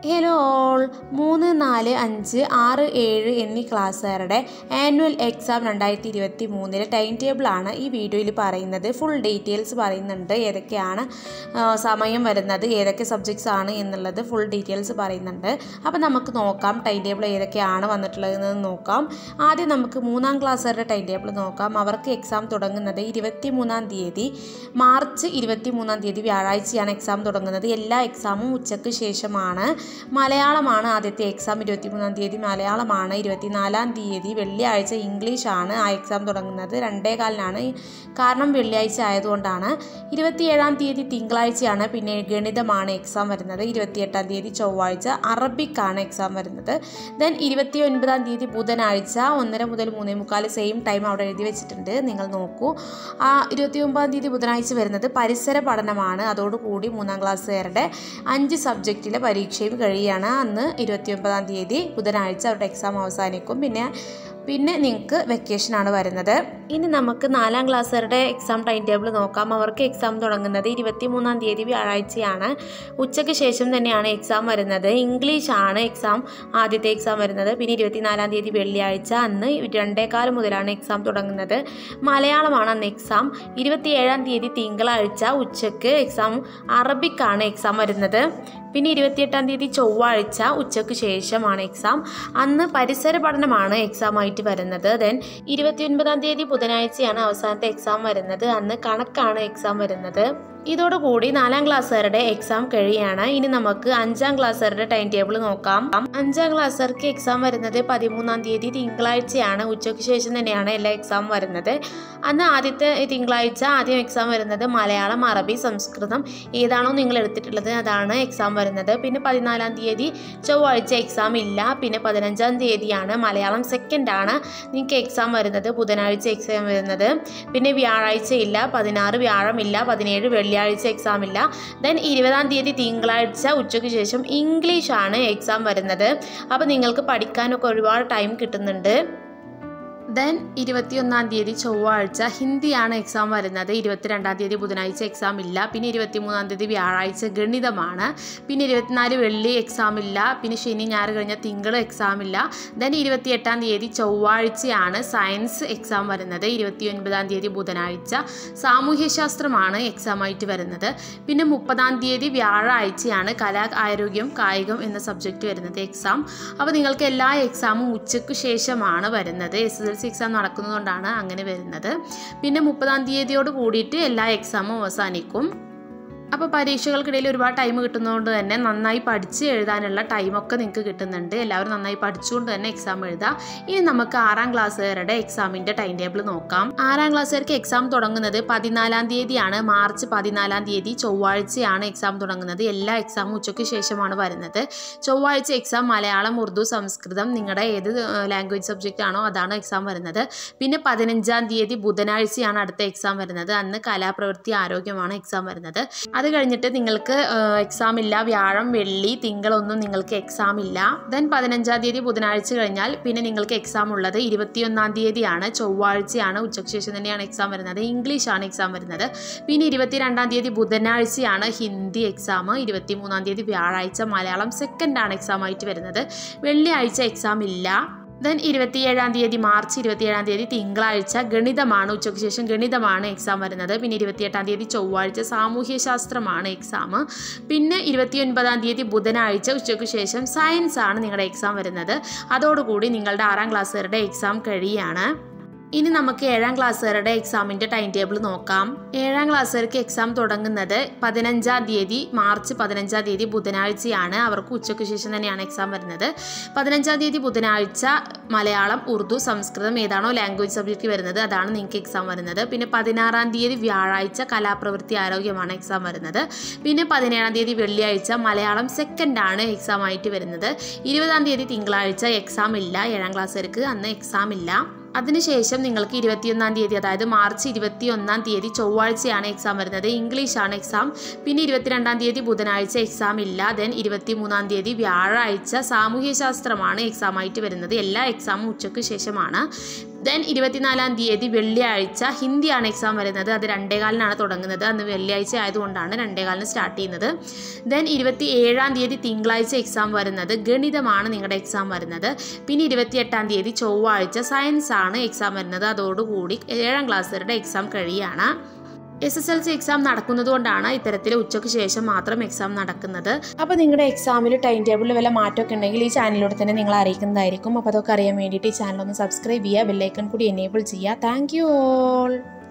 hello all മൂന്ന് നാല് അഞ്ച് ആറ് ഏഴ് എന്നീ ക്ലാസ്സുകാരുടെ ആനുവൽ എക്സാം രണ്ടായിരത്തി ഇരുപത്തി മൂന്നിലെ ടൈം ടേബിളാണ് ഈ വീഡിയോയിൽ പറയുന്നത് ഫുൾ ഡീറ്റെയിൽസ് പറയുന്നുണ്ട് ഏതൊക്കെയാണ് ആ, സമയം വരുന്നത് ഏതൊക്കെ സബ്ജക്ട്സ് ആണ് എന്നുള്ളത് ഫുൾ ഡീറ്റെയിൽസ് പറയുന്നുണ്ട് അപ്പോൾ നമുക്ക് നോക്കാം ടൈം ടേബിൾ ഏതൊക്കെയാണ് വന്നിട്ടുള്ളതെന്ന് നോക്കാം ആദ്യം നമുക്ക് മൂന്നാം ക്ലാസ്സുകാരുടെ ടൈം ടേബിൾ നോക്കാം അവർക്ക് എക്സാം തുടങ്ങുന്നത് ഇരുപത്തി മൂന്നാം തീയതി മാർച്ച് ഇരുപത്തി മൂന്നാം തീയതി വ്യാഴാഴ്ചയാണ് എക്സാം തുടങ്ങുന്നത് എല്ലാ എക്സാമും ഉച്ചയ്ക്ക് ശേഷമാണ് മലയാളമാണ് ആദ്യത്തെ എക്സാം ഇരുപത്തിമൂന്നാം തീയതി മലയാളമാണ് ഇരുപത്തിനാലാം തീയതി വെള്ളിയാഴ്ച ഇംഗ്ലീഷാണ് ആ എക്സാം തുടങ്ങുന്നത് രണ്ടേ കാലിനാണ് കാരണം വെള്ളിയാഴ്ച ആയതുകൊണ്ടാണ് ഇരുപത്തിയേഴാം തീയതി തിങ്കളാഴ്ചയാണ് പിന്നെ ഗണിതമാണ് എക്സാം വരുന്നത് ഇരുപത്തിയെട്ടാം തീയതി ചൊവ്വാഴ്ച അറബിക്കാണ് എക്സാം വരുന്നത് ദെൻ ഇരുപത്തി ഒൻപതാം തീയതി ബുധനാഴ്ച ഒന്നര മുതൽ മൂന്നേ മുക്കാൽ സെയിം ടൈം അവിടെ എഴുതി വെച്ചിട്ടുണ്ട് നിങ്ങൾ നോക്കൂ ആ ഇരുപത്തി ഒമ്പതാം തീയതി ബുധനാഴ്ച വരുന്നത് പരിസര പഠനമാണ് അതോടുകൂടി മൂന്നാം ക്ലാസ്സുകാരുടെ അഞ്ച് സബ്ജക്റ്റിലെ പരീക്ഷയും കഴിയുകയാണ് അന്ന് ഇരുപത്തി ഒമ്പതാം തീയതി ബുധനാഴ്ച അവരുടെ എക്സാം അവസാനിക്കും പിന്നെ പിന്നെ നിങ്ങൾക്ക് വെക്കേഷനാണ് വരുന്നത് ഇനി നമുക്ക് നാലാം ക്ലാസ്സുകാരുടെ എക്സാം ടൈം ടേബിൾ നോക്കാം അവർക്ക് എക്സാം തുടങ്ങുന്നത് ഇരുപത്തി മൂന്നാം തീയതി വ്യാഴാഴ്ചയാണ് ഉച്ചയ്ക്ക് ശേഷം തന്നെയാണ് എക്സാം വരുന്നത് ഇംഗ്ലീഷ് ആണ് എക്സാം ആദ്യത്തെ എക്സാം വരുന്നത് പിന്നെ ഇരുപത്തിനാലാം തീയതി വെള്ളിയാഴ്ച അന്ന് രണ്ടേകാലം മുതലാണ് എക്സാം തുടങ്ങുന്നത് മലയാളമാണ് അന്ന് എക്സാം ഇരുപത്തിയേഴാം തീയതി തിങ്കളാഴ്ച ഉച്ചയ്ക്ക് എക്സാം അറബിക്കാണ് എക്സാം വരുന്നത് പിന്നെ ഇരുപത്തിയെട്ടാം തീയതി ചൊവ്വാഴ്ച ഉച്ചയ്ക്ക് ശേഷമാണ് എക്സാം അന്ന് പരിസര പഠനമാണ് എക്സാം ആയിട്ട് വരുന്നത് ദെൻ ഇരുപത്തിയൊൻപതാം തീയതി ബുധനാഴ്ചയാണ് അവസാനത്തെ എക്സാം വരുന്നത് അന്ന് കണക്കാണ് എക്സാം വരുന്നത് ഇതോടുകൂടി നാലാം ക്ലാസ്സുകാരുടെ എക്സാം കഴിയാണ് ഇനി നമുക്ക് അഞ്ചാം ക്ലാസ്സുകാരുടെ ടൈം ടേബിൾ നോക്കാം അഞ്ചാം ക്ലാസ്സുകാർക്ക് എക്സാം വരുന്നത് പതിമൂന്നാം തീയതി തിങ്കളാഴ്ചയാണ് ഉച്ചയ്ക്ക് ശേഷം തന്നെയാണ് എല്ലാ എക്സാം വരുന്നത് അന്ന് ആദ്യത്തെ തിങ്കളാഴ്ച ആദ്യം എക്സാം വരുന്നത് മലയാളം അറബി സംസ്കൃതം ഏതാണോ നിങ്ങൾ എടുത്തിട്ടുള്ളത് അതാണ് എക്സാം വരുന്നത് പിന്നെ പതിനാലാം തീയതി ചൊവ്വാഴ്ച എക്സാം ഇല്ല പിന്നെ പതിനഞ്ചാം തീയതിയാണ് മലയാളം സെക്കൻഡ് ആണ് നിങ്ങൾക്ക് എക്സാം വരുന്നത് ബുധനാഴ്ച എക്സാം വരുന്നത് പിന്നെ വ്യാഴാഴ്ച ഇല്ല പതിനാറ് വ്യാഴമില്ല പതിനേഴ് വെള്ളിയാഴ്ച എക്സാം ഇല്ല ദെൻ ഇരുപതാം തീയതി തിങ്കളാഴ്ച ഉച്ചയ്ക്ക് ശേഷം ഇംഗ്ലീഷാണ് എക്സാം വരുന്നത് അപ്പോൾ നിങ്ങൾക്ക് പഠിക്കാനൊക്കെ ഒരുപാട് ടൈം കിട്ടുന്നുണ്ട് ദെൻ ഇരുപത്തിയൊന്നാം തീയതി ചൊവ്വാഴ്ച ഹിന്ദിയാണ് എക്സാം വരുന്നത് ഇരുപത്തിരണ്ടാം തീയതി ബുധനാഴ്ച എക്സാം ഇല്ല പിന്നെ ഇരുപത്തിമൂന്നാം തീയതി വ്യാഴാഴ്ച ഗണിതമാണ് പിന്നെ ഇരുപത്തിനാല് വെള്ളി എക്സാം ഇല്ല പിന്നെ ശനി ഞായർ കഴിഞ്ഞാൽ തിങ്കൾ എക്സാം ഇല്ല ദെൻ ഇരുപത്തിയെട്ടാം തീയതി ചൊവ്വാഴ്ചയാണ് സയൻസ് എക്സാം വരുന്നത് ഇരുപത്തിയൊൻപതാം തീയതി ബുധനാഴ്ച സാമൂഹ്യശാസ്ത്രമാണ് എക്സാം ആയിട്ട് വരുന്നത് പിന്നെ മുപ്പതാം തീയതി വ്യാഴാഴ്ചയാണ് കലാ ആരോഗ്യം കായികം എന്ന സബ്ജക്റ്റ് വരുന്നത് എക്സാം അപ്പോൾ നിങ്ങൾക്ക് എല്ലാ എക്സാമും ഉച്ചയ്ക്ക് ശേഷമാണ് വരുന്നത് S S L C exam നടക്കുന്നതുകൊണ്ടാണ് അങ്ങനെ വരുന്നത് പിന്നെ മുപ്പതാം തീയതിയോട് കൂടിയിട്ട് എല്ലാ എക്സാമും അവസാനിക്കും അപ്പോൾ പരീക്ഷകൾക്കിടയിൽ ഒരുപാട് ടൈം കിട്ടുന്നതുകൊണ്ട് തന്നെ നന്നായി പഠിച്ച് എഴുതാനുള്ള ടൈമൊക്കെ നിങ്ങൾക്ക് കിട്ടുന്നുണ്ട് എല്ലാവരും നന്നായി പഠിച്ചുകൊണ്ട് തന്നെ എക്സാം എഴുതാം ഇനി നമുക്ക് ആറാം ക്ലാസ്സുകാരുടെ എക്സാമിൻ്റെ ടൈം ടേബിൾ നോക്കാം ആറാം ക്ലാസ്സുകാർക്ക് എക്സാം തുടങ്ങുന്നത് പതിനാലാം തീയതിയാണ് മാർച്ച് പതിനാലാം തീയതി ചൊവ്വാഴ്ചയാണ് എക്സാം തുടങ്ങുന്നത് എല്ലാ എക്സാമും ഉച്ചയ്ക്ക് ശേഷമാണ് വരുന്നത് ചൊവ്വാഴ്ച എക്സാം മലയാളം ഉറുദു സംസ്കൃതം നിങ്ങളുടെ ഏത് ലാംഗ്വേജ് സബ്ജക്റ്റ് ആണോ അതാണ് എക്സാം വരുന്നത് പിന്നെ പതിനഞ്ചാം തീയതി ബുധനാഴ്ചയാണ് അടുത്ത എക്സാം വരുന്നത് അന്ന് കലാപ്രവൃത്തി ആരോഗ്യമാണ് എക്സാം വരുന്നത് അത് കഴിഞ്ഞിട്ട് നിങ്ങൾക്ക് എക്സാം ഇല്ല വ്യാഴം വെള്ളി തിങ്കളൊന്നും നിങ്ങൾക്ക് എക്സാം ഇല്ല ദെൻ പതിനഞ്ചാം തീയതി ബുധനാഴ്ച കഴിഞ്ഞാൽ പിന്നെ നിങ്ങൾക്ക് എക്സാം ഉള്ളത് ഇരുപത്തിയൊന്നാം തീയതിയാണ് ചൊവ്വാഴ്ചയാണ് ഉച്ചയ്ക്ക് ശേഷം തന്നെയാണ് എക്സാം വരുന്നത് ഇംഗ്ലീഷാണ് എക്സാം വരുന്നത് പിന്നെ ഇരുപത്തിരണ്ടാം തീയതി ബുധനാഴ്ചയാണ് ഹിന്ദി എക്സാം ഇരുപത്തി മൂന്നാം തീയതി വ്യാഴാഴ്ച മലയാളം സെക്കൻഡാണ് എക്സാം ആയിട്ട് വരുന്നത് വെള്ളിയാഴ്ച എക്സാം ഇല്ല ദെൻ ഇരുപത്തിയേഴാം തീയതി മാർച്ച് ഇരുപത്തിയേഴാം തീയതി തിങ്കളാഴ്ച ഗണിതമാണ് ഉച്ചയ്ക്ക് ശേഷം ഗണിതമാണ് എക്സാം വരുന്നത് പിന്നെ ഇരുപത്തിയെട്ടാം തീയതി ചൊവ്വാഴ്ച സാമൂഹ്യശാസ്ത്രമാണ് എക്സാം പിന്നെ ഇരുപത്തിയൊൻപതാം തീയതി ബുധനാഴ്ച ഉച്ചയ്ക്ക് ശേഷം സയൻസ് ആണ് നിങ്ങളുടെ എക്സാം വരുന്നത് അതോടുകൂടി നിങ്ങളുടെ ആറാം ക്ലാസ്സുകാരുടെ എക്സാം കഴിയാണ് ഇനി നമുക്ക് ഏഴാം ക്ലാസ്സുകാരുടെ എക്സാമിൻ്റെ ടൈം ടേബിൾ നോക്കാം ഏഴാം ക്ലാസ്സുകാർക്ക് എക്സാം തുടങ്ങുന്നത് പതിനഞ്ചാം തീയതി മാർച്ച് പതിനഞ്ചാം തീയതി ബുധനാഴ്ചയാണ് അവർക്ക് ഉച്ചയ്ക്ക് ശേഷം തന്നെയാണ് എക്സാം വരുന്നത് പതിനഞ്ചാം തീയതി ബുധനാഴ്ച മലയാളം ഉറുദു സംസ്കൃതം ഏതാണോ ലാംഗ്വേജ് സബ്ജക്റ്റ് വരുന്നത് അതാണ് നിങ്ങൾക്ക് എക്സാം വരുന്നത് പിന്നെ പതിനാറാം തീയതി വ്യാഴാഴ്ച കലാപ്രവൃത്തി ആരോഗ്യമാണ് എക്സാം വരുന്നത് പിന്നെ പതിനേഴാം തീയതി വെള്ളിയാഴ്ച മലയാളം സെക്കൻഡാണ് എക്സാം ആയിട്ട് വരുന്നത് ഇരുപതാം തീയതി തിങ്കളാഴ്ച എക്സാം ഇല്ല ഏഴാം ക്ലാസ്സുകാർക്ക് അന്ന് എക്സാം ഇല്ല അതിനുശേഷം നിങ്ങൾക്ക് ഇരുപത്തിയൊന്നാം തീയതി അതായത് മാർച്ച് ഇരുപത്തി ഒന്നാം തീയതി ചൊവ്വാഴ്ചയാണ് എക്സാം വരുന്നത് ഇംഗ്ലീഷാണ് എക്സാം പിന്നെ ഇരുപത്തിരണ്ടാം തീയതി ബുധനാഴ്ച എക്സാം ഇല്ല ദെൻ ഇരുപത്തി മൂന്നാം തീയതി വ്യാഴാഴ്ച സാമൂഹ്യശാസ്ത്രമാണ് എക്സാം ആയിട്ട് വരുന്നത് എല്ലാ എക്സാമും ഉച്ചയ്ക്ക് ശേഷമാണ് ദെൻ ഇരുപത്തിനാലാം തീയതി വെള്ളിയാഴ്ച ഹിന്ദിയാണ് എക്സാം വരുന്നത് അത് രണ്ടേകാലിനാണ് തുടങ്ങുന്നത് അന്ന് വെള്ളിയാഴ്ച ആയതുകൊണ്ടാണ് രണ്ടേകാലിന് സ്റ്റാർട്ട് ചെയ്യുന്നത് ദെൻ ഇരുപത്തി ഏഴാം തീയതി തിങ്കളാഴ്ച എക്സാം വരുന്നത് ഗണിതമാണ് നിങ്ങളുടെ എക്സാം വരുന്നത് പിന്നെ ഇരുപത്തിയെട്ടാം തീയതി ചൊവ്വാഴ്ച സയൻസ് ആണ് എക്സാം വരുന്നത് അതോടുകൂടി ഏഴാം ക്ലാസ്സുകാരുടെ എക്സാം കഴിയുകയാണ് S S L C exam നടക്കുന്നത് കൊണ്ടാണ് ഇത്തരത്തിൽ ഉച്ചയ്ക്ക് ശേഷം മാത്രം എക്സാം നടക്കുന്നത് അപ്പോൾ നിങ്ങളുടെ എക്സാമിൽ ടൈം ടേബിളിൽ വല്ല മാറ്റമൊക്കെ ഉണ്ടെങ്കിൽ ഈ ചാനലിലൂടെ തന്നെ നിങ്ങൾ അറിയിക്കുന്നതായിരിക്കും അപ്പോൾ അതൊക്കെ അറിയാൻ വേണ്ടിയിട്ട് ഈ ചാനൽ ഒന്ന് സബ്സ്ക്രൈബ് ചെയ്യുക ബെല്ലൈക്കൺ കൂടി എനേബിൾ ചെയ്യുക താങ്ക് യു ഓൾ